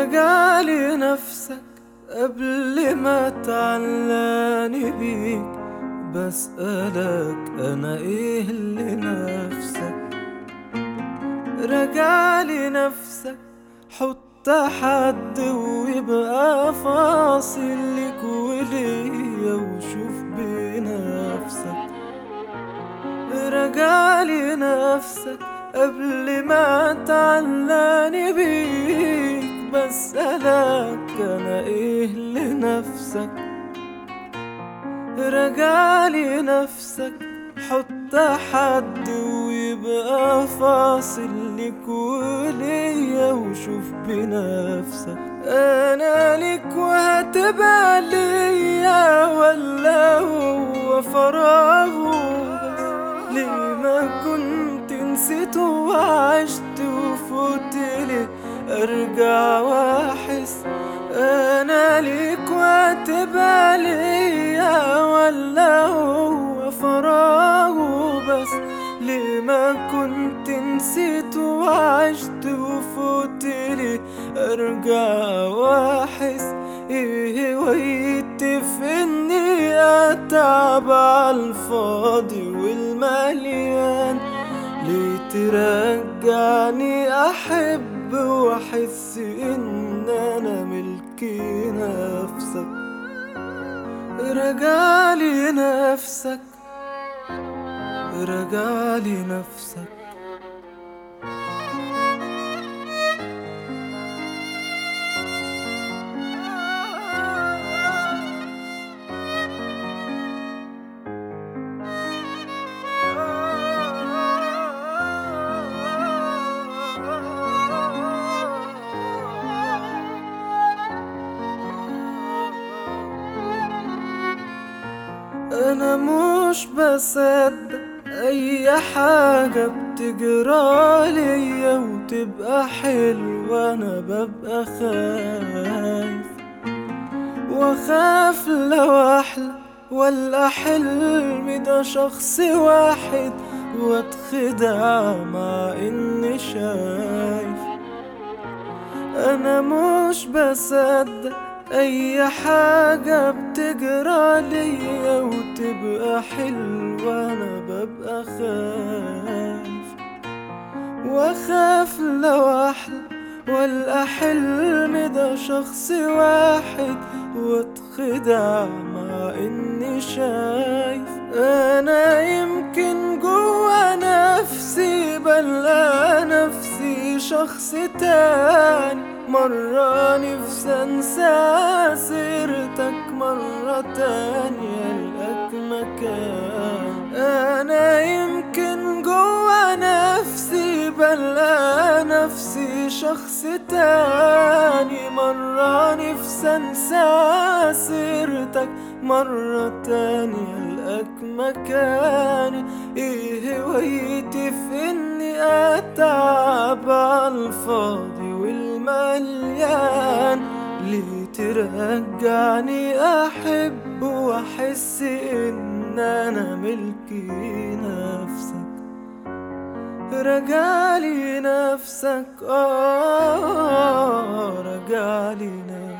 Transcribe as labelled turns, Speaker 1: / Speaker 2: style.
Speaker 1: رجالي نفسك قبل ما تعلاني بيك بسألك أنا إيه لنفسك رجالي نفسك حط حد ويبقى فاصل لك وليا وشوف بنفسك رجالي نفسك قبل ما تعلاني بيك بسألك أنا إيه لنفسك رجالي نفسك حط حد ويبقى فاصل لك وليا وشوف بنفسك أنا لك وهتبقى ليا ولا هو فراغ وبس ليه ما كنت نسيت وعشت وفوت ليه ارجع واحس انا ليك وهتبقى ليا ولا هو فراغ وبس ليه ما كنت نسيت وعشت وفوت لي ارجع واحس ايه هوايتي في اني اتعب عالفاضي والمليان ليه ترجعني احب واحس ان انا ملكي نفسك رجالي نفسك رجالي نفسك انا مش بصدق اي حاجة بتجرى ليا وتبقى حلوة انا ببقى خايف واخاف لو احلى ولا حلمي ده شخص واحد واتخدع مع اني شايف انا مش بصدق اي حاجة بتجرى ليا وتبقى حلوة انا ببقى خايف واخاف لو احلى ولا حلم ده شخص واحد واتخدع مع اني شايف انا يمكن جوا نفسي بلقى نفسي شخص تاني مرة نفسي انسى سيرتك مرة تانية لك مكان انا يمكن جوا نفسي بلقى نفسي شخص تاني مرة نفسي انسى سيرتك مرة تانية لك مكاني ايه هوايتي في اني اتعب عالفاضي والمليان ليه ترجعني احب واحس ان انا ملكي نفسك رجالي نفسك اه رجالي نفسك